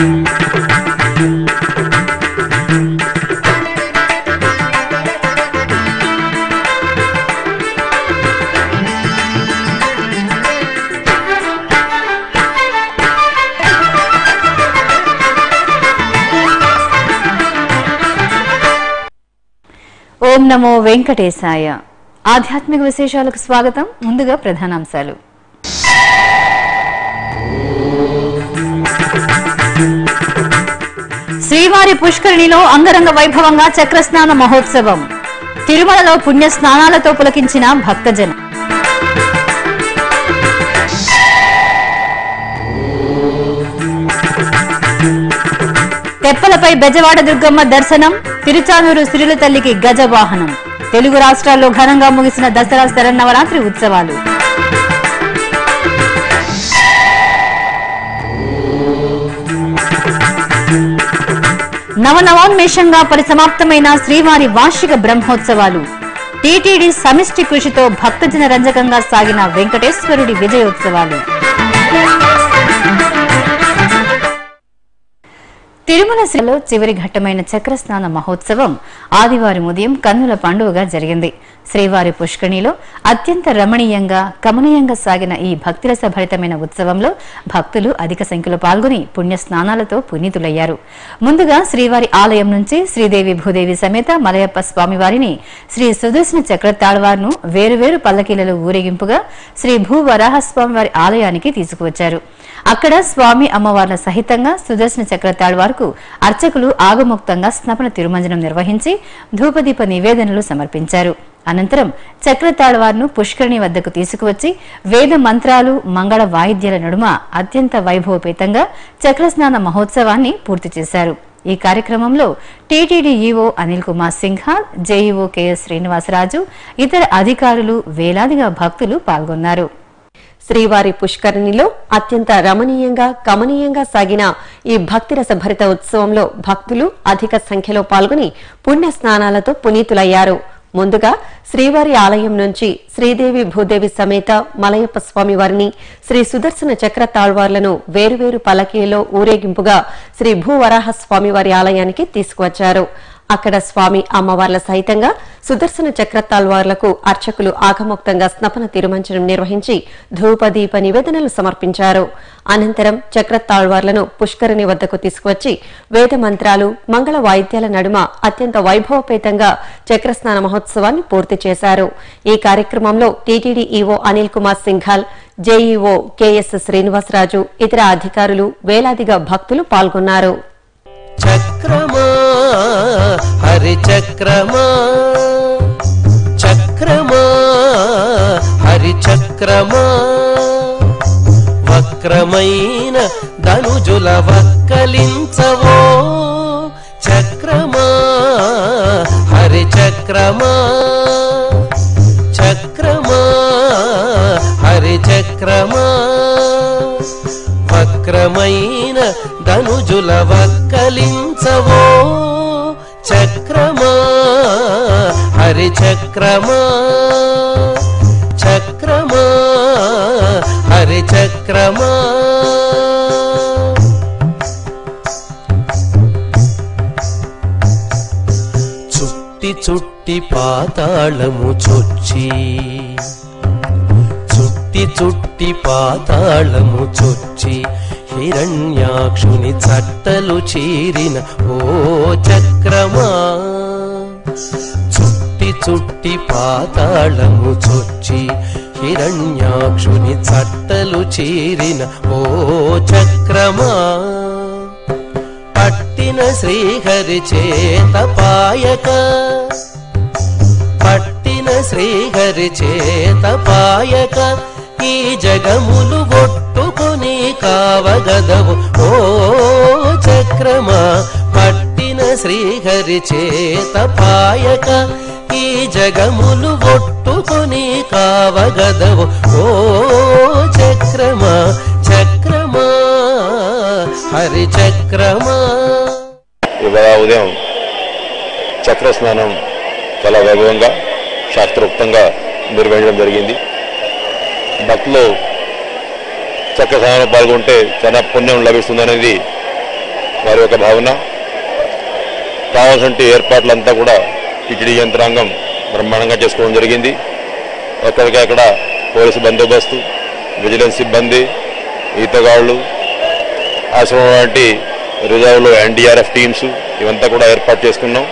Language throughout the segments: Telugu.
ఓం నమో వెంకటేశాయ ఆధ్యాత్మిక విశేషాలకు స్వాగతం ముందుగా ప్రధానాంశాలు శ్రీవారి పుష్కరిణిలో అంగరంగ వైభవంగా చక్రస్నాన మహోత్సవం తిరుమలలో పుణ్య స్నానాలతో పులకించిన భక్తజనం తెప్పలపై బెజవాడ దుర్గమ్మ దర్శనం తిరుచానూరు సిరిల తల్లికి గజ వాహనం తెలుగు రాష్ట్రాల్లో ఘనంగా ముగిసిన దసరా శరన్నవరాత్రి ఉత్సవాలు నవనవోన్మేషంగా పరిసమాప్తమైన శ్రీవారి వార్షిక బ్రహ్మోత్సవాలు టీటీడీ సమిష్టి కృషితో భక్తజన రంజకంగా సాగిన వెంకటేశ్వరుడి విజయోత్సవాలు తిరుమల శిలలో చివరి ఘట్టమైన చక్రస్నాన మహోత్సవం ఆదివారం ఉదయం కన్నుల పండుగగా జరిగింది శ్రీవారి పుష్కణిలో అత్యంత రమణీయంగా కమనీయంగా సాగిన ఈ భక్తిరస భరితమైన ఉత్సవంలో భక్తులు అధిక సంఖ్యలో పాల్గొని పుణ్య స్నానాలతో పునీతులయ్యారు ముందుగా శ్రీవారి ఆలయం నుంచి శ్రీదేవి భూదేవి సమేత మలయప్ప స్వామివారిని శ్రీ సుదర్శన చక్ర తాళ్వార్ను వేరువేరు పల్లకీలలో ఊరేగింపుగా శ్రీ భూ వరాహస్వామివారి ఆలయానికి తీసుకువచ్చారు అక్కడ స్వామి అమ్మవార్ల సహితంగా సుదర్శన చక్ర తాళ్వార్కు అర్చకులు ఆగముక్తంగా స్నపన తిరుమంజనం నిర్వహించి ధూపదీప నివేదనలు సమర్పించారు అనంతరం చక్ర తాళ్వార్ను పుష్కరిణి వద్దకు తీసుకువచ్చి వేద మంత్రాలు మంగళ వాయిద్యాల నడుమ అత్యంత వైభవపేతంగా చక్రస్నాన మహోత్సవాన్ని పూర్తి చేశారు ఈ కార్యక్రమంలో TTD EO Anil Kumar Singhal JEO KS Srinivasaraju ఇతర అధికారులు వేలాదిగా భక్తులు పాల్గొన్నారు శ్రీవారి పుష్కరిణిలో అత్యంత రమణీయంగా కమనీయంగా సాగిన ఈ భక్తిరస భరిత ఉత్సవంలో భక్తులు అధిక సంఖ్యలో పాల్గొని పుణ్య స్నానాలతో పునీతులయ్యారు ముందుగా శ్రీవారి ఆలయం నుంచి శ్రీదేవి భూదేవి సమేత మలయప్ప స్వామి వారిని శ్రీ సుదర్శన చక్ర తాళ్వార్లను వేరువేరు పలకీలో ఊరేగింపుగా శ్రీ భూవరాహ స్వామివారి ఆలయానికి తీసుకువచ్చారు అక్కడ స్వామి అమ్మవార్ల సహితంగా సుదర్శన చక్ర తాల్వార్లకు అర్చకులు ఆగముక్తంగా స్నపన తిరుమంచనం నిర్వహించి ధూపదీప నివేదనలు సమర్పించారు అనంతరం చక్ర తాళ్వార్లను పుష్కరిణి వద్దకు తీసుకువచ్చి వేద మంత్రాలు మంగళ వాయిద్యాల నడుమ అత్యంత వైభవపేతంగా చక్రస్నాన మహోత్సవాన్ని పూర్తి చేశారు ఈ కార్యక్రమంలో TTD EO Anil Kumar Singhal JEO KS Srinivasaraju ఇతర అధికారులు వేలాదిగా భక్తులు పాల్గొన్నారు చక్రమా హరి చక్రమా చక్రమా హరి చక్రమా వక్రమైన ధనుజుల వక్కలించవో చక్రమా హరి చక్రమా చక్రమా హరి చక్రమా వక్రమైన ధనుజుల వక్కలించవో చక్రమా హరి చక్రమా చక్రమా హరి చక్రమా చుట్టి చుట్టి పాతాళము చొచ్చి చుట్టి చుట్టి పాతాళము చొచ్చి హిరణ్యాక్షుని చట్టలు చీరిన ఓ చక్రమా చుట్టి చుట్టి పాతాళము చొచ్చి హిరణ్యాక్షుని చట్టలు చీరిన ఓ చక్రమా పట్టిన శ్రీహరి చేత పాయక పట్టిన శ్రీహరి చేత పాయక ఈ జగములు ఒట్టుకొని కావగదవు ఓ చక్రమా పట్టిన శ్రీహరి చేత పాయక ఈ జగములు ఒట్టుకొని కావగదవు ఓ చక్రమా చక్రమా హరి చక్రమా ఇవాళ ఉదయం చక్ర స్నానం చాలా వైభవంగా శాస్త్రోక్తంగా నిర్వహించడం జరిగింది భక్తులు చక్ర స్నానంలో పాల్గొంటే చాలా పుణ్యం లభిస్తుందనేది వారి యొక్క భావన కావాల్సిన ఏర్పాట్లంతా కూడా టిటిడి యంత్రాంగం బ్రహ్మాండంగా చేసుకోవడం జరిగింది ఎక్కడికక్కడ పోలీసు బందోబస్తు విజిలెన్స్ సిబ్బంది ఈతగాళ్ళు ఆశ్రమం వంటి రిజర్వ్లో ఎన్డీఆర్ఎఫ్ టీమ్స్ ఇవంతా కూడా ఏర్పాటు చేసుకున్నాం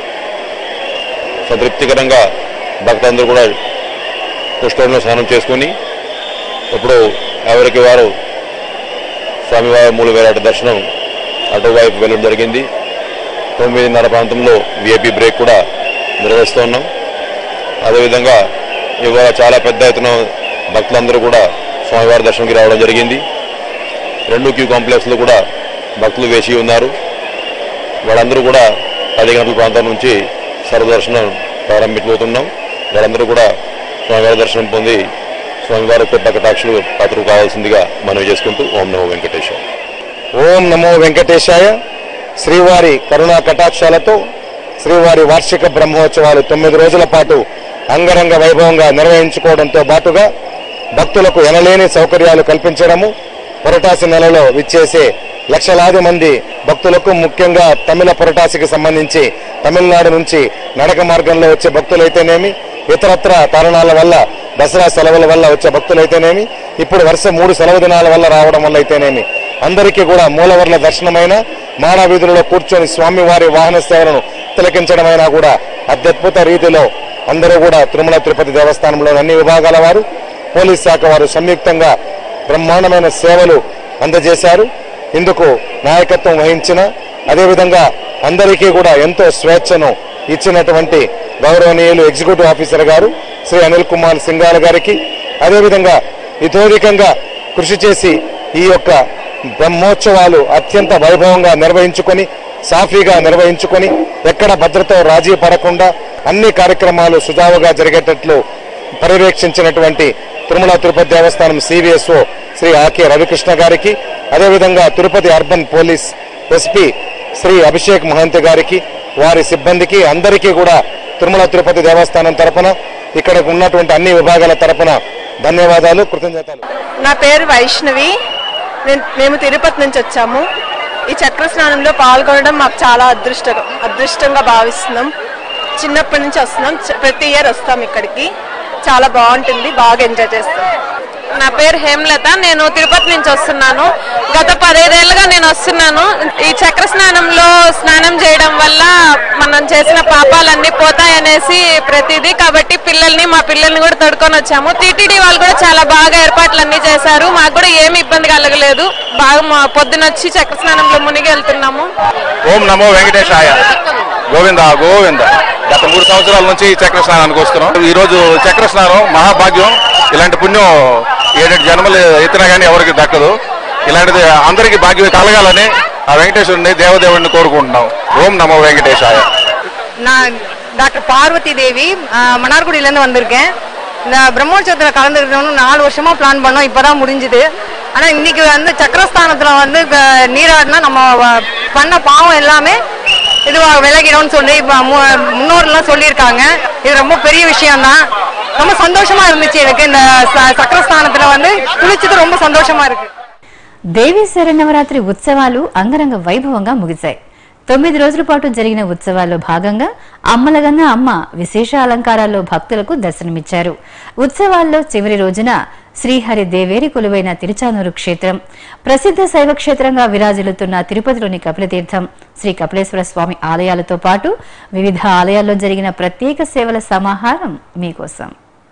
సంతృప్తికరంగా భక్తులందరూ కూడా పుష్కరంలో స్నానం చేసుకొని ఇప్పుడు ఎవరికి వారు స్వామివారి మూల వేలాట దర్శనం అటువైపు వెళ్ళడం జరిగింది తొమ్మిదిన్నర ప్రాంతంలో విఐపి బ్రేక్ కూడా నిర్వహిస్తున్నాం అదేవిధంగా ఇవాళ చాలా పెద్ద ఎత్తున భక్తులందరూ కూడా స్వామివారి దర్శనంకి రావడం జరిగింది రెండు క్యూ కాంప్లెక్స్లో కూడా భక్తులు వేసి ఉన్నారు వాళ్ళందరూ కూడా పది గంటల ప్రాంతం నుంచి సర్వదర్శనం ప్రారంభించబోతున్నాం వాళ్ళందరూ కూడా స్వామివారి దర్శనం పొంది స్వామివారి కృప కటాక్షులు పాత్రలు కావాల్సిందిగా మనవి చేసుకుంటూ ఓం నమో వెంకటేశ్వర ఓం నమో వెంకటేశాయ శ్రీవారి కరుణా కటాక్షాలతో శ్రీవారి వార్షిక బ్రహ్మోత్సవాలు తొమ్మిది రోజుల పాటు అంగరంగ వైభవంగా నిర్వహించుకోవడంతో పాటుగా భక్తులకు ఎనలేని సౌకర్యాలు కల్పించడము పురటాసి నెలలో విచ్చేసే లక్షలాది మంది భక్తులకు ముఖ్యంగా తమిళ పురటాసికి సంబంధించి తమిళనాడు నుంచి నడక మార్గంలో వచ్చే భక్తులైతేనేమి ఇతరత్ర కారణాల వల్ల దసరా సెలవుల వల్ల వచ్చే భక్తులైతేనేమి ఇప్పుడు వరుస మూడు సెలవు దినాల వల్ల రావడం వల్ల అయితేనేమి అందరికీ కూడా మూలవర్ల దర్శనమైన మానవ వీధులలో కూర్చొని స్వామివారి వాహన సేవలను తిలకించడమైనా కూడా అత్యద్భుత రీతిలో అందరూ కూడా తిరుమల తిరుపతి దేవస్థానంలోని అన్ని విభాగాల వారు పోలీస్ శాఖ వారు సంయుక్తంగా బ్రహ్మాండమైన సేవలు అందజేశారు ఇందుకు నాయకత్వం వహించిన అదేవిధంగా అందరికీ కూడా ఎంతో స్వేచ్ఛను ఇచ్చినటువంటి గౌరవనీయులు ఎగ్జిక్యూటివ్ ఆఫీసర్ గారు శ్రీ అనిల్ కుమార్ సింగాల్ గారికి అదేవిధంగా ఇతోధికంగా కృషి చేసి ఈ యొక్క బ్రహ్మోత్సవాలు అత్యంత వైభవంగా నిర్వహించుకొని సాఫీగా నిర్వహించుకొని ఎక్కడ భద్రత రాజీ పడకుండా అన్ని కార్యక్రమాలు సుజావుగా జరిగేటట్లు పర్యవేక్షించినటువంటి తిరుమల తిరుపతి దేవస్థానం సివిఎస్ఓ శ్రీ ఆకే రవికృష్ణ గారికి అదేవిధంగా Tirupati urban police SP Shri Abhishek Mohanty గారికి వారి సిబ్బందికి అందరికీ కూడా తిరుమల తిరుపతి దేవస్థానం తరపున ఇక్కడ ఉన్నటువంటి అన్ని విభాగాల తరపున ధన్యవాదాలు కృతజ్ఞతలు నా పేరు వైష్ణవి నేను- మేము తిరుపతి నుంచి వచ్చాము ఈ చక్ర స్నానంలో పాల్గొనడం మాకు చాలా అదృష్ట అదృష్టంగా భావిస్తున్నాం చిన్నప్పటి నుంచి వస్తున్నాం చ- ప్రతి ఇయర్ వస్తాం ఇక్కడికి చాలా బాగుంటుంది బాగా ఎంజాయ్ చేస్తాం నా పేరు హేమలత నేను తిరుపతి నుంచి వస్తున్నాను గత పదైదేళ్లుగా నేను వస్తున్నాను ఈ చక్ర స్నానంలో స్నానం చేయడం వల్ల మనం చేసిన పాపాలన్నీ పోతాయనేసి ప్రతిదీ కాబట్టి పిల్లల్ని మా పిల్లల్ని కూడా తోడుకొని వచ్చాము టీటీడీ వాళ్ళు కూడా చాలా బాగా ఏర్పాట్లు అన్ని చేశారు మాకు కూడా ఏమి ఇబ్బంది కలగలేదు బాగా మా పొద్దున వచ్చి చక్ర స్నానంలో మునిగి వెళ్తున్నాము ఓం నమో వెంకటేశాయ గోవింద గోవింద గత మూడు సంవత్సరాల నుంచి ఈ చక్ర స్నానానికి వస్తున్నాం ఈ రోజు చక్ర స్నానం మహాభాగ్యం ఇలాంటి పుణ్యం ఏడెడు జన్మలు ఎత్తినా కానీ ఎవరికి దక్కదు ఇలాంటిది అందరికీ భాగ్యం కలగాలని ఆ వెంకటేశ్వరుని దేవదేవుడిని కోరుకుంటున్నాం ఓం నమో వెంకటేశాయ நான் டாக்டர் பார்வதி தேவி ஆஹ், மன்னார்குடியிலேருந்து வந்திருக்கேன் இந்த பிரம்மோற்சவத்தில் கலந்துருக்கணும்னு நாலு வருஷமா பிளான் பண்ணோம் இப்பதான் முடிஞ்சுது ஆனா இன்னைக்கு வந்து சக்கரஸ்தானத்துல வந்து க- நீராடினா நம்ம வ- பண்ண பாவம் எல்லாமே இதுவா விலகிடும்னு சொல்லி இப்ப மு- முன்னோர்லாம் சொல்லியிருக்காங்க இது ரொம்ப பெரிய விஷயம்தான் ரொம்ப சந்தோஷமா இருந்துச்சு எனக்கு இந்த ச- சக்கரஸ்தானத்துல வந்து குளிச்சது ரொம்ப சந்தோஷமா இருக்கு దేవీ శరణవరాత్రి ఉత్సవాలు అంగరంగ వైభవంగా ముగిశాయి తొమ్మిది రోజుల పాటు జరిగిన ఉత్సవాల్లో భాగంగా అమ్మలగన్న అమ్మ విశేష అలంకారాల్లో భక్తులకు దర్శనమిచ్చారు ఉత్సవాల్లో చివరి రోజున శ్రీహరి దేవేరి కొలువైన తిరుచానూరు క్షేత్రం ప్రసిద్ధ శైవ క్షేత్రంగా విరాజిల్లుతున్న తిరుపతిలోని కపిలతీర్థం శ్రీ కపిలేశ్వర స్వామి ఆలయాలతో పాటు వివిధ ఆలయాల్లో జరిగిన ప్రత్యేక సేవల సమాహారం మీకోసం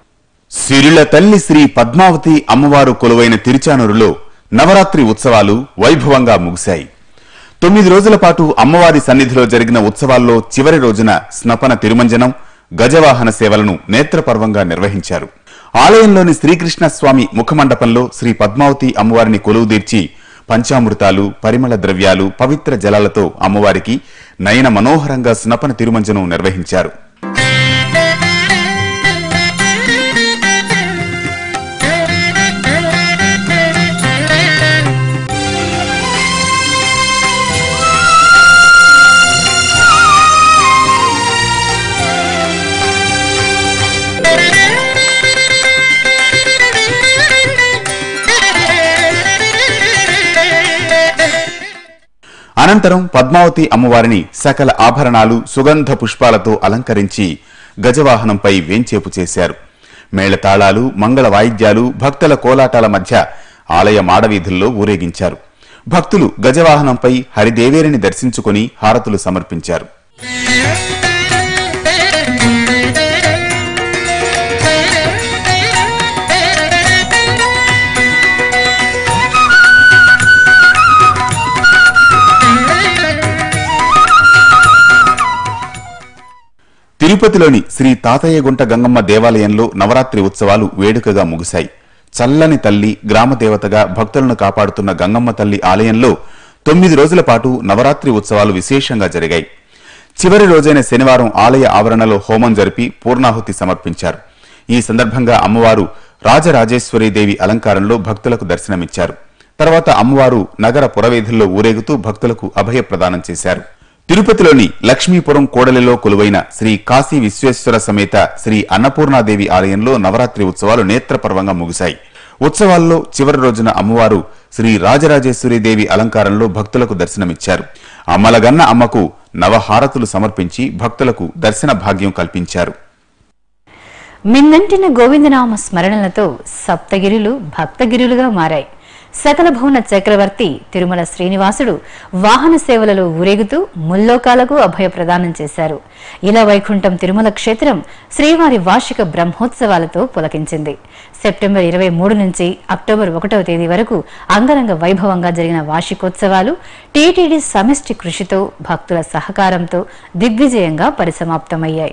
సిరుల తల్లి శ్రీ పద్మావతి అమ్మవారు కొలువైన తిరుచానూరులో నవరాత్రి ఉత్సవాలు వైభవంగా ముగిశాయి తొమ్మిది రోజుల పాటు అమ్మవారి సన్నిధిలో జరిగిన ఉత్సవాల్లో చివరి రోజున స్నపన తిరుమంజనం గజవాహన సేవలను నేత్రపర్వంగా నిర్వహించారు ఆలయంలోని శ్రీకృష్ణ స్వామి ముఖమండపంలో శ్రీ పద్మావతి అమ్మవారిని కొలువుదీర్చి పంచామృతాలు పరిమళ ద్రవ్యాలు పవిత్ర జలాలతో అమ్మవారికి నయన మనోహరంగా స్నపన తిరుమంజనం నిర్వహించారు అనంతరం పద్మావతి అమ్మవారిని సకల ఆభరణాలు సుగంధ పుష్పాలతో అలంకరించి గజవాహనంపై వేంచేపు చేశారు మేళతాళాలు మంగళ వాయిద్యాలు భక్తుల కోలాటాల మధ్య ఆలయ మాడవీధుల్లో ఊరేగించారు భక్తులు గజవాహనంపై హరిదేవేరిని దర్శించుకుని హారతులు సమర్పించారు తిరుపతిలోని శ్రీ తాతయ్యగుంట గంగమ్మ దేవాలయంలో నవరాత్రి ఉత్సవాలు వేడుకగా ముగిశాయి చల్లని తల్లి గ్రామదేవతగా భక్తులను కాపాడుతున్న గంగమ్మ తల్లి ఆలయంలో తొమ్మిది రోజుల పాటు నవరాత్రి ఉత్సవాలు విశేషంగా జరిగాయి చివరి రోజైన శనివారం ఆలయ ఆవరణలో హోమం జరిపి పూర్ణాహుతి సమర్పించారు ఈ సందర్భంగా అమ్మవారు రాజరాజేశ్వరీదేవి అలంకారంలో భక్తులకు దర్శనమిచ్చారు తర్వాత అమ్మవారు నగర పురవీధుల్లో ఊరేగుతూ భక్తులకు అభయ ప్రదానం చేశారు తిరుపతిలోని లక్ష్మీపురం కోడలిలో కొలువైన శ్రీ కాశీ విశ్వేశ్వర సమేత శ్రీ అన్నపూర్ణాదేవి ఆలయంలో నవరాత్రి ఉత్సవాలు నేత్రపర్వంగా ముగిశాయి ఉత్సవాల్లో చివరి రోజున అమ్మవారు శ్రీ రాజరాజేశ్వరీదేవి అలంకారంలో భక్తులకు దర్శనమిచ్చారు అమ్మలగన్న అమ్మకు నవహారతులు సమర్పించి భక్తులకు దర్శన భాగ్యం కల్పించారు మిన్నంటిన గోవిందనామ స్మరణలతో సప్తగిరులు భక్తగిరులుగా మారాయి సకల భువన చక్రవర్తి తిరుమల శ్రీనివాసుడు వాహన సేవలలో ఊరేగుతూ ముల్లోకాలకు అభయ ప్రదానం చేశారు ఇలా వైకుంఠం తిరుమల క్షేత్రం శ్రీవారి వార్షిక బ్రహ్మోత్సవాలతో పులకించింది సెప్టెంబర్ ఇరవై మూడు నుంచి అక్టోబర్ ఒకటవ తేదీ వరకు అంగరంగ వైభవంగా జరిగిన వార్షికోత్సవాలు టీటీడీ సమిష్టి కృషితో భక్తుల సహకారంతో దిగ్విజయంగా పరిసమాప్తమయ్యాయి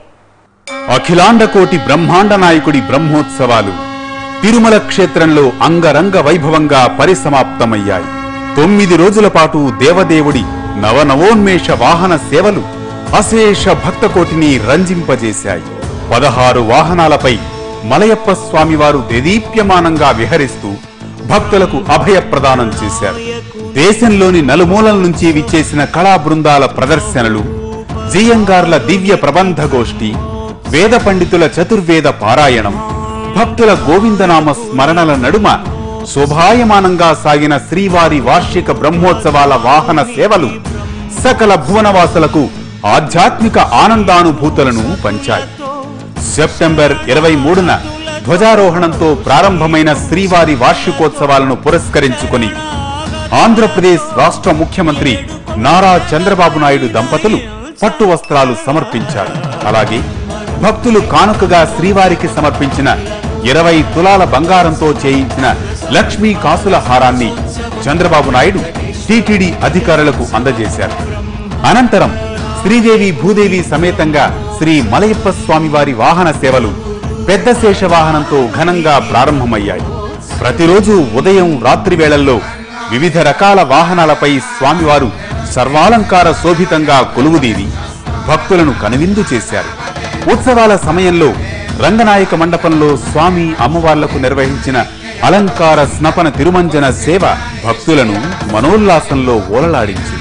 అఖిలాండ కోటి బ్రహ్మాండ నాయకుడి బ్రహ్మోత్సవాలు తిరుమల క్షేత్రంలో అంగరంగ వైభవంగా పరిసమాప్తమయ్యాయి తొమ్మిది రోజుల పాటు దేవదేవుడి నవనవోన్మేష వాహన సేవలు అశేష భక్తకోటిని రంజింపజేశాయి పదహారు వాహనాలపై మలయప్ప స్వామివారు దేదీప్యమానంగా విహరిస్తూ భక్తులకు అభయ ప్రదానం చేశారు దేశంలోని నలుమూలల నుంచి విచ్చేసిన కళా బృందాల ప్రదర్శనలు జియంగార్ల దివ్య ప్రబంధ గోష్ఠి వేద పండితుల చతుర్వేద పారాయణం భక్తుల గోవిందనామ స్మరణల నడుమ శోభాయమానంగా సాగిన శ్రీవారి వార్షిక బ్రహ్మోత్సవాల వాహన సేవలు సకల భువనవాసులకు ఆధ్యాత్మిక ఆనందానుభూతులను పంచాయి సెప్టెంబర్ ఇరవై మూడున ధ్వజారోహణంతో ప్రారంభమైన శ్రీవారి వార్షికోత్సవాలను పురస్కరించుకుని ఆంధ్రప్రదేశ్ రాష్ట్ర ముఖ్యమంత్రి నారా చంద్రబాబు నాయుడు దంపతులు పట్టు వస్త్రాలు సమర్పించారు అలాగే భక్తులు కానుకగా శ్రీవారికి సమర్పించిన ఇరవై తులాల బంగారంతో చేయించిన లక్ష్మీ కాసుల హారాన్ని చంద్రబాబు నాయుడు టీటీడీ అధికారులకు అందజేశారు అనంతరం శ్రీదేవి భూదేవి సమేతంగా శ్రీ మలయప్ప స్వామివారి వాహన సేవలు పెద్ద శేష వాహనంతో ఘనంగా ప్రారంభమయ్యాయి ప్రతిరోజు ఉదయం రాత్రి వేళల్లో వివిధ రకాల వాహనాలపై స్వామివారు సర్వాలంకార శోభితంగా కొలువుదీరి భక్తులను కనువిందు చేశారు ఉత్సవాల సమయంలో రంగనాయక మండపంలో స్వామి అమ్మవార్లకు నిర్వహించిన అలంకార స్నపన తిరుమంజన సేవ భక్తులను మనోల్లాసంలో ఓలలాడించింది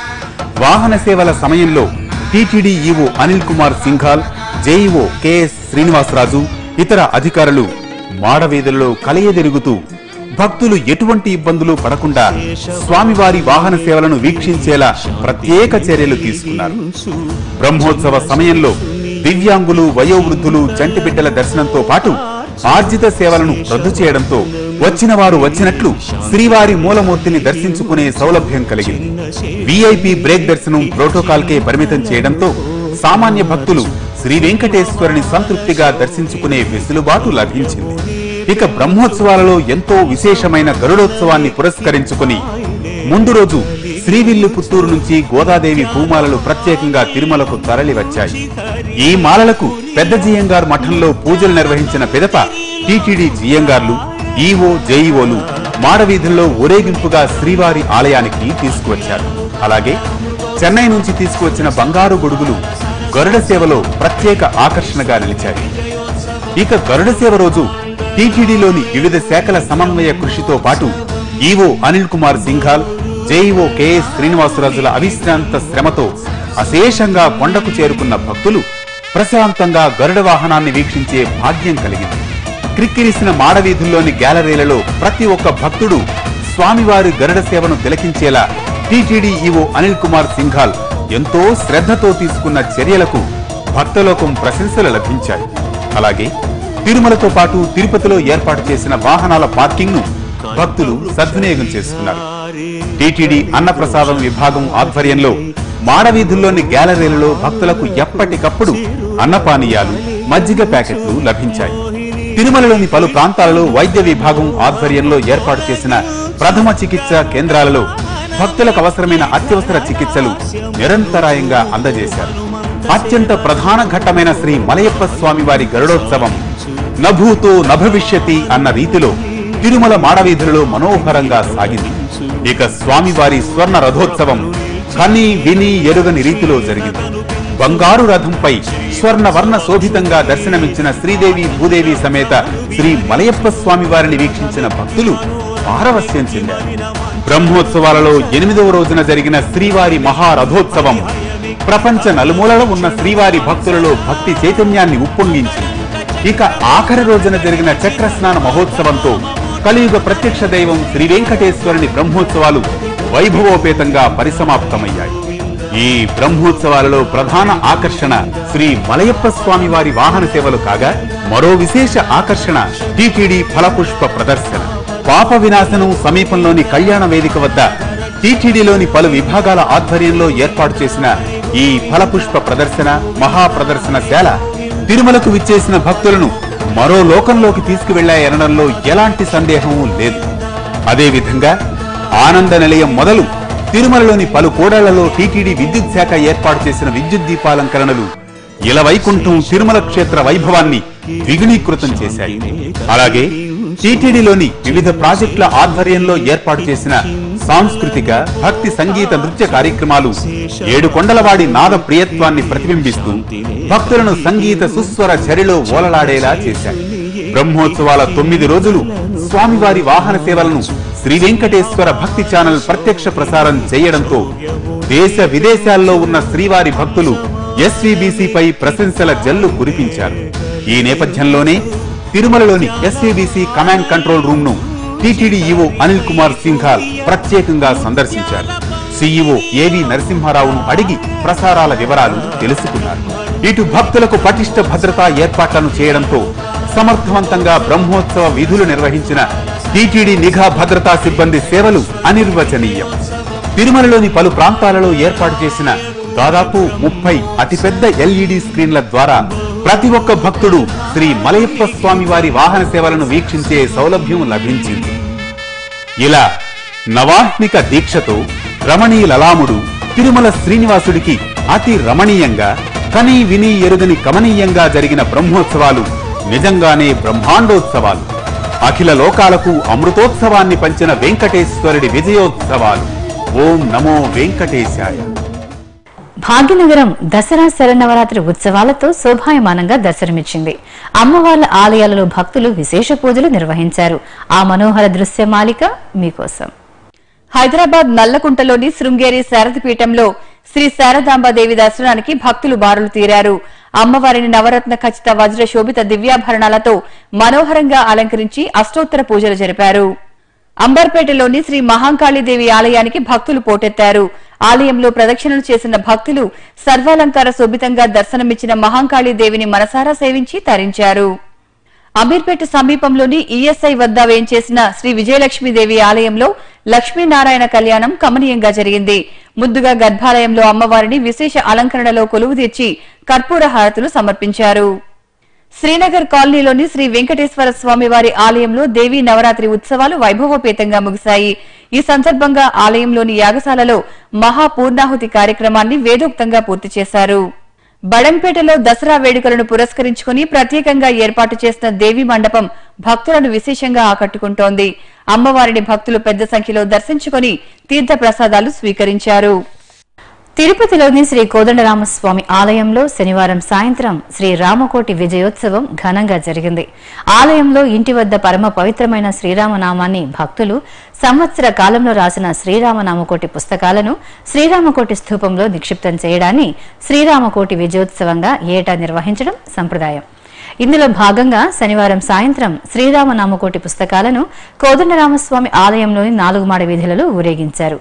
వాహన సేవల సమయంలో TTD EO Anil Kumar Singhal JEO KS Srinivasaraju ఇతర అధికారులు మాడవీధుల్లో కలయదిరుగుతూ భక్తులు ఎటువంటి ఇబ్బందులు పడకుండా స్వామివారి వాహన సేవలను వీక్షించేలా ప్రత్యేక చర్యలు తీసుకున్నారు బ్రహ్మోత్సవ సమయంలో దివ్యాంగులు వయోవృద్ధులు చంటి బిడ్డల దర్శనంతో పాటు ఆర్జిత సేవలను రద్దు చేయడంతో వచ్చిన వారు వచ్చినట్లు శ్రీవారి మూలమూర్తిని దర్శించుకునే సౌలభ్యం కలిగింది విఐపి బ్రేక్ దర్శనం ప్రోటోకాల్ కే పరిమితం చేయడంతో సామాన్య భక్తులు శ్రీ వెంకటేశ్వరుని సంతృప్తిగా దర్శించుకునే వెసులుబాటు లభించింది ఇక బ్రహ్మోత్సవాలలో ఎంతో విశేషమైన గరుడోత్సవాన్ని పురస్కరించుకుని ముందు రోజు శ్రీవిల్లు పుత్తూరు నుంచి గోదాదేవి భూమాలలు ప్రత్యేకంగా తిరుమలకు తరలి వచ్చాయి ఈ మాలలకు పెద్ద జియంగార్ మఠంలో పూజలు నిర్వహించిన పిదప టీటీడీ జియంగార్లు ఈవో జేఈఓలు మాడవీధుల్లో ఊరేగింపుగా శ్రీవారి ఆలయానికి తీసుకువచ్చారు అలాగే చెన్నై నుంచి తీసుకువచ్చిన బంగారు గొడుగులు గరుడ సేవలో ప్రత్యేక ఆకర్షణగా నిలిచాయి ఇక గరుడ సేవ రోజు టీటీడీలోని వివిధ శాఖల సమన్వయ కృషితో పాటు EO Anil Kumar Singhal JEO KS శ్రీనివాసరాజుల అవిశ్రాంత శ్రమతో అశేషంగా కొండకు చేరుకున్న భక్తులు ప్రశాంతంగా గరుడ వాహనాన్ని వీక్షించే భాగ్యం కలిగింది క్రిక్కిరిసిన మాడవీధుల్లోని గ్యాలరీలలో ప్రతి ఒక్క భక్తుడు స్వామివారి గరుడ సేవను తిలకించేలా టీటీడీ ఈవో అనిల్ కుమార్ సింఘాల్ ఎంతో శ్రద్ధతో తీసుకున్న చర్యలకు భక్తలోకం ప్రశంసలు లభించాయి అలాగే తిరుమలతో పాటు తిరుపతిలో ఏర్పాటు చేసిన వాహనాల పార్కింగ్ ను భక్తులు సద్వినియోగం చేసుకున్నారు టీటీడీ అన్నప్రసాదం విభాగం ఆధ్వర్యంలో మాడవీధుల్లోని గ్యాలరీలలో భక్తులకు ఎప్పటికప్పుడు అన్నపానీయాలు మజ్జిగ ప్యాకెట్లు లభించాయి తిరుమలలోని పలు ప్రాంతాలలో వైద్య విభాగం ఆధ్వర్యంలో ఏర్పాటు చేసిన ప్రథమ చికిత్స కేంద్రాలలో భక్తులకు అవసరమైన అత్యవసర చికిత్సలు నిరంతరాయంగా అందజేశారు అత్యంత ప్రధాన ఘట్టమైన శ్రీ మలయప్ప స్వామి వారి గరుడోత్సవం నభూతో నభవిష్యతి అన్న రీతిలో తిరుమల మాడవీధులలో మనోహరంగా సాగింది ఇక స్వామివారి స్వర్ణ రథోత్సవం కని విని ఎరుగని రీతిలో జరిగింది బంగారు రథంపై స్వర్ణ వర్ణ శోభితంగా దర్శనమిచ్చిన శ్రీదేవి భూదేవి సమేత శ్రీ మలయప్ప స్వామి వారిని వీక్షించిన భక్తులు పారవస్యం చెందారు బ్రహ్మోత్సవాలలో ఎనిమిదవ రోజున జరిగిన శ్రీవారి మహారథోత్సవం ప్రపంచ నలుమూలలో ఉన్న శ్రీవారి భక్తులలో భక్తి చైతన్యాన్ని ఉప్పొంగించింది ఇక ఆఖరి రోజున జరిగిన చక్రస్నాన మహోత్సవంతో కలియుగ ప్రత్యక్ష దైవం శ్రీ వెంకటేశ్వరుని బ్రహ్మోత్సవాలు వైభవోపేతంగా పరిసమాప్తమయ్యాయి ఈ బ్రహ్మోత్సవాలలో ప్రధాన ఆకర్షణ శ్రీ మలయప్ప స్వామి వారి వాహన సేవలు కాగా మరో విశేష ఆకర్షణ టీటీడీ ఫలపుష్ప ప్రదర్శన పాప వినాశనం సమీపంలోని కళ్యాణ వేదిక వద్ద టీటీడీలోని పలు విభాగాల ఆధ్వర్యంలో ఏర్పాటు చేసిన ఈ ఫలపుష్ప ప్రదర్శన మహా ప్రదర్శన శాల తిరుమలకు విచ్చేసిన భక్తులను మరో లోకంలోకి తీసుకువెళ్లాయనడంలో ఎలాంటి సందేహం లేదు అదేవిధంగా ఆనంద నిలయం మొదలు తిరుమలలోని పలు కూడళ్లలో టీటీడీ విద్యుత్ శాఖ ఏర్పాటు చేసిన విద్యుత్ దీపాలంకరణలు ఇలవైకుంఠం తిరుమల క్షేత్ర వైభవాన్ని ద్విగుణీకృతం చేశాయి అలాగే టీటీడీలోని వివిధ ప్రాజెక్టుల ఆధ్వర్యంలో ఏర్పాటు చేసిన సాంస్కృతిక భక్తి సంగీత నృత్య కార్యక్రమాలు ఏడు కొండలవాడి నాద ప్రియత్వాన్ని ప్రతిబింబిస్తూ భక్తులను సంగీత సుస్వర ఝరిలో ఓలలాడేలా చేశాయి బ్రహ్మోత్సవాల తొమ్మిది రోజులు స్వామివారి వాహన సేవలను శ్రీ వెంకటేశ్వర భక్తి ఛానల్ ప్రత్యక్ష ప్రసారం చేయడంతో దేశ విదేశాల్లో ఉన్న శ్రీవారి భక్తులు ఎస్వీబీసీపై ప్రశంసల జల్లు కురిపించారు ఈ నేపథ్యంలోనే తిరుమలలోని ఎస్వీబీసీ కమాండ్ కంట్రోల్ రూమ్ ను టీటీడీ ఈవో అనిల్ కుమార్ సింఘాల్ ప్రత్యేకంగా సందర్శించారు సీఈఓ ఏవి నరసింహారావును అడిగి ప్రసారాల వివరాలు తెలుసుకున్నారు ఇటు భక్తులకు పటిష్ట భద్రతా ఏర్పాట్లను చేయడంతో సమర్థవంతంగా బ్రహ్మోత్సవ విధులు నిర్వహించిన టీటీడీ నిఘా భద్రతా సిబ్బంది సేవలు అనిర్వచనీయం తిరుమలలోని పలు ప్రాంతాలలో ఏర్పాటు చేసిన దాదాపు ముప్పై అతిపెద్ద ఎల్ఈడి స్క్రీన్ల ద్వారా ప్రతి ఒక్క భక్తుడు శ్రీ మలయప్ప స్వామి వారి వాహన సేవలను వీక్షించే సౌలభ్యం లభించింది ఇలా నవాహ్నిక దీక్షతో రమణీయులలాముడు తిరుమల శ్రీనివాసుడికి అతి రమణీయంగా కని విని ఎరుగని కమనీయంగా జరిగిన బ్రహ్మోత్సవాలు నిజంగానే బ్రహ్మాండోత్సవాలు అఖిల లోకాలకు అమృతోత్సవాన్ని పంచిన వెంకటేశ్వరుడి విజయోత్సవాలు ఓం నమో వెంకటేశాయ భాగ్యనగరం దసరా శరన్నవరాత్రి ఉత్సవాలతో శోభాయమానంగా దర్శనమిచ్చింది అమ్మవార్ల ఆలయాలలో భక్తులు విశేష పూజలు నిర్వహించారు ఆ మనోహర దృశ్యమాలిక మీకోసం హైదరాబాద్ నల్లకుంటలోని శృంగేరి శారదపీఠంలో శ్రీ శారదాంబాదేవి దర్శనానికి భక్తులు బారులు తీరారు అమ్మవారిని నవరత్న ఖచ్చిత వజ్ర శోభిత దివ్యాభరణాలతో మనోహరంగా అలంకరించి అష్టోత్తర పూజలు జరిపారు అంబర్పేటలోని శ్రీ మహాంకాళీదేవి ఆలయానికి భక్తులు పోటెత్తారు ఆలయంలో ప్రదక్షిణలు చేసిన భక్తులు సర్వాలంకార శోభితంగా దర్శనమిచ్చిన మహాంకాళీదేవిని మనసారా సేవించి తరించారు అమీర్పేట సమీపంలోని ఈఎస్ఐ వద్ద వేంచేసిన శ్రీ విజయలక్ష్మీదేవి ఆలయంలో లక్ష్మీనారాయణ కళ్యాణం కమనీయంగా జరిగింది ముందుగా గర్భాలయంలో అమ్మవారిని విశేష అలంకరణలో కొలువు తీర్చి కర్పూర హారతులు సమర్పించారు శ్రీనగర్ కాలనీలోని శ్రీ వెంకటేశ్వర స్వామి వారి ఆలయంలో దేవీ నవరాత్రి ఉత్సవాలు వైభవోపేతంగా ముగిశాయి ఈ సందర్భంగా ఆలయంలోని యాగశాలలో మహాపూర్ణాహుతి కార్యక్రమాన్ని వేదోక్తంగా పూర్తి చేశారు బడంపేటలో దసరా వేడుకలను పురస్కరించుకుని ప్రత్యేకంగా ఏర్పాటు చేసిన దేవి మండపం భక్తులను విశేషంగా ఆకట్టుకుంటోంది అమ్మవారిని భక్తులు పెద్ద సంఖ్యలో దర్శించుకుని తీర్థ ప్రసాదాలు స్వీకరించారు తిరుపతిలోని శ్రీ కోదండరామస్వామి ఆలయంలో శనివారం సాయంత్రం శ్రీ రామకోటి విజయోత్సవం ఘనంగా జరిగింది ఆలయంలో ఇంటి వద్ద పరమ పవిత్రమైన శ్రీరామనామాన్ని భక్తులు సంవత్సర కాలంలో రాసిన శ్రీరామనామకోటి పుస్తకాలను శ్రీరామకోటి స్థూపంలో నిక్షిప్తం చేయడాన్ని శ్రీరామకోటి విజయోత్సవంగా ఏటా నిర్వహించడం సంప్రదాయం ఇందులో భాగంగా శనివారం సాయంత్రం శ్రీరామ నామకోటి పుస్తకాలను కోదండరామస్వామి ఆలయంలోని నాలుగు మాడ వీధులలో ఊరేగించారు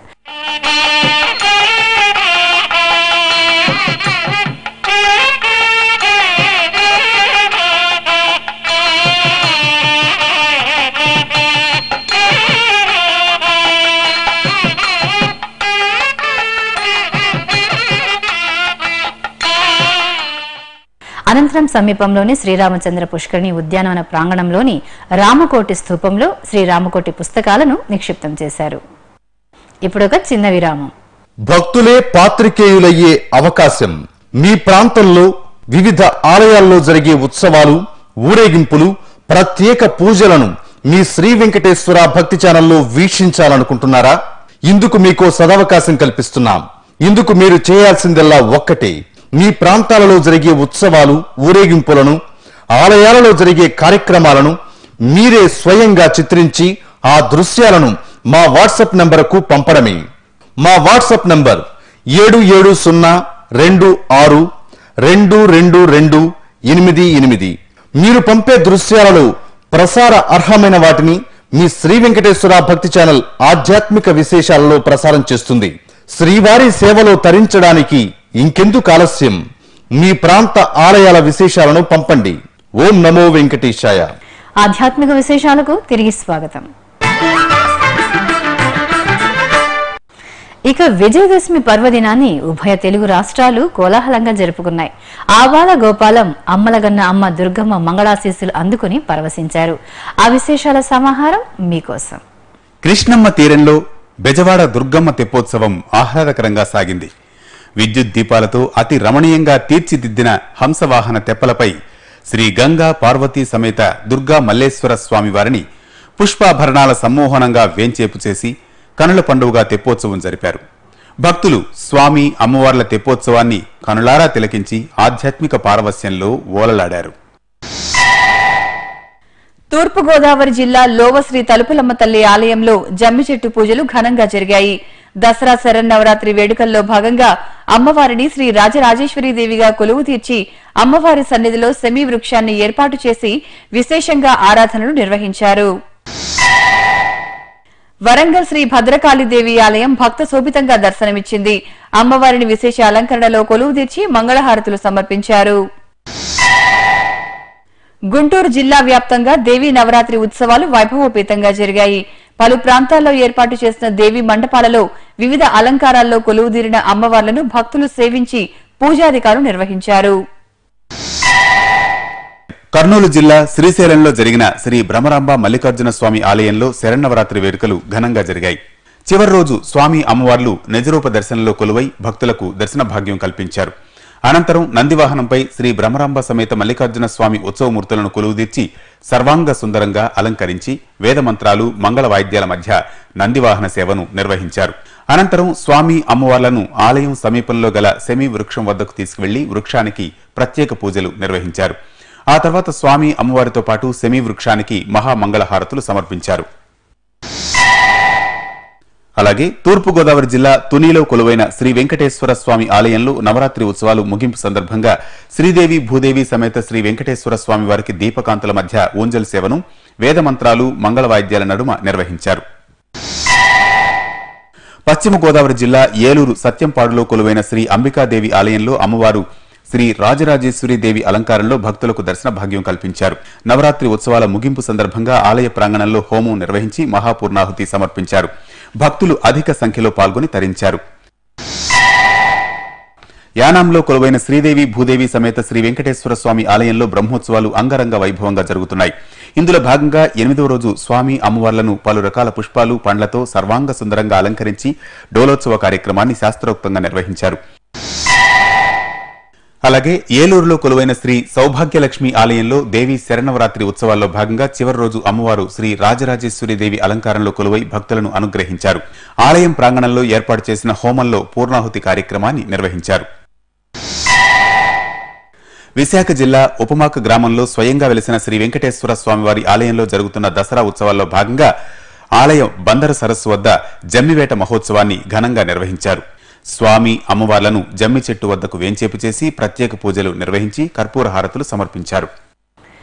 అనంతరం సమీపంలోని శ్రీరామచంద్ర పుష్కరిణి ఉద్యానవన ప్రాంగణంలోని రామకోటి స్థూపంలో శ్రీరామకోటి పుస్తకాలను నిక్షిప్తం చేశారు ఇప్పుడొక చిన్న విరామం భక్తులే పాత్రికేయులయ్యే అవకాశం మీ ప్రాంతంలో వివిధ ఆలయాల్లో జరిగే ఉత్సవాలు ఊరేగింపులు ప్రత్యేక పూజలను మీ శ్రీ వెంకటేశ్వర భక్తి ఛానల్లో వీక్షించాలనుకుంటున్నారా ఇందుకు మీకో సదవకాశం కల్పిస్తున్నాం ఇందుకు మీరు చేయాల్సిందల్లా ఒక్కటే మీ ప్రాంతాలలో జరిగే ఉత్సవాలు ఊరేగింపులను ఆలయాలలో జరిగే కార్యక్రమాలను మీరే స్వయంగా చిత్రించి ఆ దృశ్యాలను మా వాట్సాప్ నంబరుకు పంపడమే మా వాట్సాప్ నంబర్ ఏడు ఏడు సున్నా రెండు ఆరు రెండు రెండు రెండు ఎనిమిది ఎనిమిది మీరు పంపే దృశ్యాలలో ప్రసార అర్హమైన వాటిని మీ శ్రీ వెంకటేశ్వర భక్తి ఛానల్ ఆధ్యాత్మిక విశేషాలలో ప్రసారం చేస్తుంది శ్రీవారి సేవలో తరించడానికి ఇంకెందుకు ఆలస్యం మీ ప్రాంత ఆలయాల విశేషాలను పంపండి ఓం నమో వెంకటేశాయ ఆధ్యాత్మిక విశేషాలకు తిరిగి స్వాగతం ఇక విజయదశమి పర్వదినాన్ని ఉభయ తెలుగు రాష్ట్రాలు కోలాహలంగా జరుపుకున్నాయి ఆవాల గోపాలం అమ్మలగన్న అమ్మ దుర్గమ్మ మంగళాశీస్సులు అందుకుని పరవశించారు ఆ విశేషాల సమాహారం మీకోసం కృష్ణమ్మ తీరంలో బెజవాడ దుర్గమ్మ తెప్పోత్సవం ఆహ్లాదకరంగా సాగింది విద్యుత్ దీపాలతో అతి రమణీయంగా తీర్చిదిద్దిన హంసవాహన తెప్పలపై శ్రీ గంగా పార్వతీ సమేత దుర్గా మల్లేశ్వర స్వామి వారిని పుష్పాభరణాల సమ్మోహనంగా వేంచేపు చేసి కనుల పండుగగా తెప్పోత్సవం జరిపారు భక్తులు స్వామి అమ్మవార్ల తెప్పోత్సవాన్ని కనులారా తిలకించి ఆధ్యాత్మిక పారవస్యంలో ఓలలాడారు తూర్పుగోదావరి జిల్లా లోవశ్రీ తలుపులమ్మ తల్లి ఆలయంలో జమ్మి చెట్టు పూజలు ఘనంగా జరిగాయి దసరా శరన్నవరాత్రి వేడుకల్లో భాగంగా అమ్మవారిని శ్రీ రాజరాజేశ్వరీదేవిగా కొలువు తీర్చి అమ్మవారి సన్నిధిలో సెమీ వృక్షాన్ని ఏర్పాటు చేసి విశేషంగా ఆరాధనలు నిర్వహించారు వరంగల్ శ్రీ భద్రకాళీదేవి ఆలయం భక్త శోభితంగా దర్శనమిచ్చింది అమ్మవారిని విశేష అలంకరణలో కొలువు తీర్చి మంగళహారతులు సమర్పించారు గుంటూరు జిల్లా వ్యాప్తంగా దేవీ నవరాత్రి ఉత్సవాలు వైభవోపేతంగా జరిగాయి పలు ప్రాంతాల్లో ఏర్పాటు చేసిన దేవి మండపాలలో వివిధ అలంకారాల్లో కొలువుదీరిన అమ్మవార్లను భక్తులు సేవించి పూజాధికారులు నిర్వహించారు కర్నూలు జిల్లా శ్రీశైలంలో జరిగిన శ్రీ భ్రమరాంబ మల్లికార్జున స్వామి ఆలయంలో శరన్నవరాత్రి వేడుకలు ఘనంగా జరిగాయి చివరి రోజు స్వామి అమ్మవార్లు నిజరూప దర్శనంలో కొలువై భక్తులకు దర్శన భాగ్యం కల్పించారు అనంతరం నందివాహనంపై శ్రీ భ్రమరాంబ సమేత మల్లికార్జున స్వామి ఉత్సవమూర్తులను కొలువుదీర్చి సర్వాంగ సుందరంగా అలంకరించి వేదమంత్రాలు మంగళ వాయిద్యాల మధ్య నందివాహన సేవను నిర్వహించారు అనంతరం స్వామి అమ్మవార్లను ఆలయం సమీపంలో గల సెమీ వృక్షం వద్దకు తీసుకువెళ్లి వృక్షానికి ప్రత్యేక పూజలు నిర్వహించారు ఆ తర్వాత స్వామి అమ్మవారితో పాటు సెమీ వృక్షానికి మహామంగళహారతులు సమర్పించారు అలాగే తూర్పుగోదావరి జిల్లా తునిలో కొలువైన శ్రీ వెంకటేశ్వర స్వామి ఆలయంలో నవరాత్రి ఉత్సవాలు ముగింపు సందర్భంగా శ్రీదేవి భూదేవి సమేత శ్రీ వెంకటేశ్వర స్వామి వారికి దీపకాంతుల మధ్య ఊంజల్ సేవను వేదమంత్రాలు మంగళ వాయిద్యాల నడుమ నిర్వహించారు పశ్చిమ గోదావరి జిల్లా ఏలూరు సత్యంపాడులో కొలువైన శ్రీ అంబికాదేవి ఆలయంలో అమ్మవారు శ్రీ రాజరాజేశ్వరి దేవి అలంకారంలో భక్తులకు దర్శన భాగ్యం కల్పించారు నవరాత్రి ఉత్సవాల ముగింపు సందర్భంగా ఆలయ ప్రాంగణంలో హోమం నిర్వహించి మహాపూర్ణాహుతి సమర్పించారు భక్తులు అధిక సంఖ్యలో పాల్గొని తరించారు యానాంలో కొలువైన శ్రీదేవి భూదేవి సమేత శ్రీ వెంకటేశ్వర స్వామి ఆలయంలో బ్రహ్మోత్సవాలు అంగరంగ వైభవంగా జరుగుతున్నాయి ఇందులో భాగంగా ఎనిమిదవ రోజు స్వామి అమ్మవార్లను పలు రకాల పుష్పాలు పండ్లతో సర్వాంగ సుందరంగా అలంకరించి డోలోత్సవ కార్యక్రమాన్ని శాస్త్రోక్తంగా నిర్వహించారు అలాగే ఏలూరులో కొలువైన శ్రీ సౌభాగ్యలక్ష్మి ఆలయంలో దేవి శరణవరాత్రి ఉత్సవాల్లో భాగంగా చివరి రోజు అమ్మవారు శ్రీ రాజరాజేశ్వరి దేవి అలంకారంలో కొలువై భక్తులను అనుగ్రహించారు ఆలయం ప్రాంగణంలో ఏర్పాటు చేసిన హోమంలో పూర్ణాహుతి కార్యక్రమాన్ని నిర్వహించారు విశాఖ జిల్లా ఉపమాక గ్రామంలో స్వయంగా వెలిసిన శ్రీ వెంకటేశ్వర స్వామివారి ఆలయంలో జరుగుతున్న దసరా ఉత్సవాల్లో భాగంగా ఆలయం బందర సరస్సు వద్ద జమ్మివేట మహోత్సవాన్ని ఘనంగా నిర్వహించారు స్వామి అమ్మవార్లను జమ్మి చెట్టు వద్దకు వేంచేపు చేసి ప్రత్యేక పూజలు నిర్వహించి కర్పూర హారతులు సమర్పించారు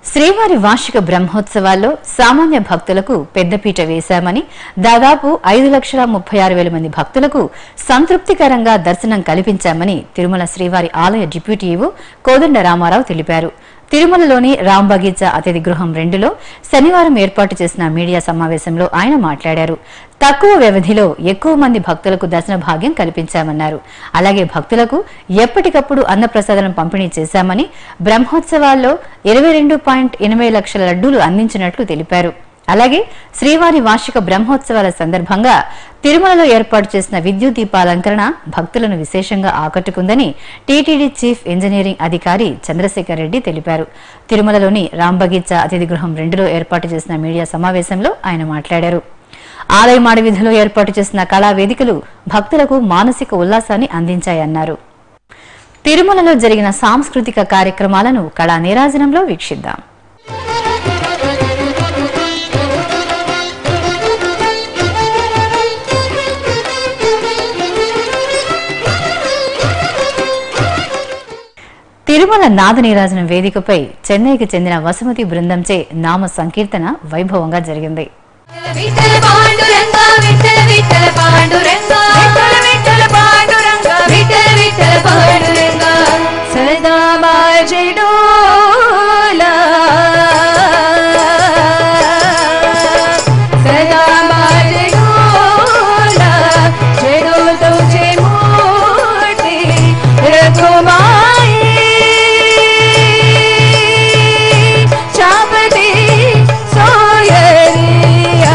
శ్రీవారి వార్షిక బ్రహ్మోత్సవాల్లో సామాన్య భక్తులకు పెద్దపీట వేశామని దాదాపు ఐదు లక్షల ముప్పై ఆరు వేల మంది భక్తులకు సంతృప్తికరంగా దర్శనం కల్పించామని తిరుమల శ్రీవారి ఆలయ డిప్యూటీ ఈవో కోదండ రామారావు తెలిపారు తిరుమలలోని రాంబగీచా అతిథి గృహం రెండులో శనివారం ఏర్పాటు చేసిన మీడియా సమావేశంలో ఆయన మాట్లాడారు తక్కువ వ్యవధిలో ఎక్కువ మంది భక్తులకు దర్శన భాగ్యం కల్పించామన్నారు అలాగే భక్తులకు ఎప్పటికప్పుడు అన్నప్రసాదం పంపిణీ చేశామని బ్రహ్మోత్సవాల్లో ఇరవై రెండు పాయింట్ ఎనభై లక్షల లడ్డూలు అందించినట్లు తెలిపారు అలాగే శ్రీవారి వార్షిక బ్రహ్మోత్సవాల సందర్భంగా తిరుమలలో ఏర్పాటు చేసిన విద్యుత్ దీపాలంకరణ భక్తులను విశేషంగా ఆకట్టుకుందని టీటీడీ చీఫ్ ఇంజనీరింగ్ అధికారి చంద్రశేఖర్ రెడ్డి తెలిపారు తిరుమలలోని రాంబగీచా అతిథి గృహం రెండులో ఏర్పాటు చేసిన మీడియా సమావేశంలో ఆయన మాట్లాడారు ఆలయమాడ వీధిలో ఏర్పాటు చేసిన కళా వేదికలు భక్తులకు మానసిక ఉల్లాసాన్ని అందించాయన్నారు తిరుమలలో జరిగిన సాంస్కృతిక కార్యక్రమాలను కళా నీరాజనంలో వీక్షిద్దాం తిరుమల నాద నీరాజనం వేదికపై చెన్నైకి చెందిన వసుమతి బృందంచే నామ సంకీర్తన వైభవంగా జరిగింది విఠల పాండురంగ విఠల విఠల పాండురంగ విఠల విఠల పాండురంగ విఠల విఠల పాండురంగ సదా బాజడోలా సదా బాజడోలా జడో తుజే మూర్తి రఘుమాయి చాపటి సోయరియా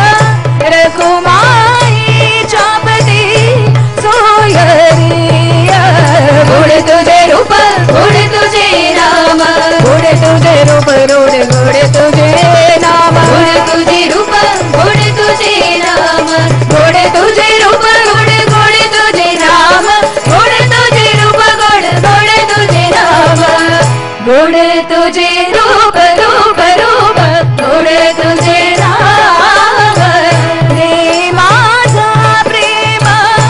రఘుమాయి చాపటి సోయరియా గుడ తుజే రూప గుడ తుజే నామ గుడ తుజే రూప గుడ గుడ తుజే నామ గుడ తుజే రూప గుడ తుజే నామ గుడ తుజే రూప గుడ గుడ తుజే నామ గుడ తుజే రూప గుడ గుడ తుజే నామ गुण तुझे रूप रूप रूप गुण तुझे नाम रे माझा प्रेम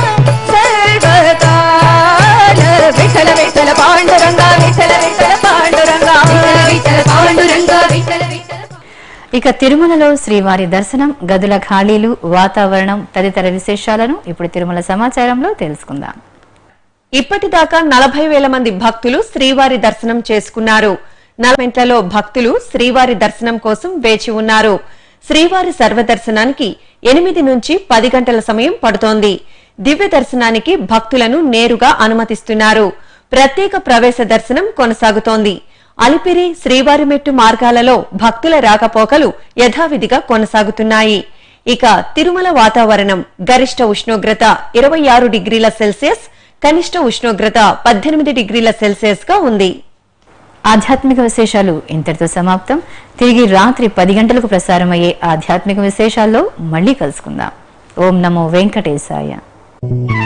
सर्वकाल विठ्ठल विठ्ठल पांडुरंगा विठ्ठल विठ्ठल पांडुरंगा विठ्ठल विठ्ठल पांडुरंगा विठ्ठल विठ्ठल ఇక తిరుమలలో శ్రీవారి దర్శనం గదుల ఖాళీలు వాతావరణం తదితర విశేషాలను ఇప్పుడు తిరుమల సమాచారంలో తెలుసుకుందాం ఇప్పటిదాకా నలభై వేల మంది భక్తులు శ్రీవారి దర్శనం చేసుకున్నారు నలభైంట్లలో భక్తులు శ్రీవారి దర్శనం కోసం వేచి ఉన్నారు శ్రీవారి సర్వదర్శనానికి ఎనిమిది నుంచి పది గంటల సమయం పడుతోంది దివ్య దర్శనానికి భక్తులను నేరుగా అనుమతిస్తున్నారు ప్రత్యేక ప్రవేశ దర్శనం కొనసాగుతోంది అలిపిరి శ్రీవారిమెట్టు మార్గాలలో భక్తుల రాకపోకలు యథావిధిగా కొనసాగుతున్నాయి ఇక తిరుమల వాతావరణం గరిష్ట ఉష్ణోగ్రత ఇరవై ఆరు డిగ్రీల సెల్సియస్ కనిష్ట ఉష్ణోగ్రత పద్దెనిమిది డిగ్రీల సెల్సియస్ గా ఉంది ఆధ్యాత్మిక విశేషాలు ఇంతటితో సమాప్తం తిరిగి రాత్రి పది గంటలకు ప్రసారమయ్యే ఆధ్యాత్మిక విశేషాల్లో మళ్ళీ కలుసుకుందాం ఓం నమో వెంకటేశాయ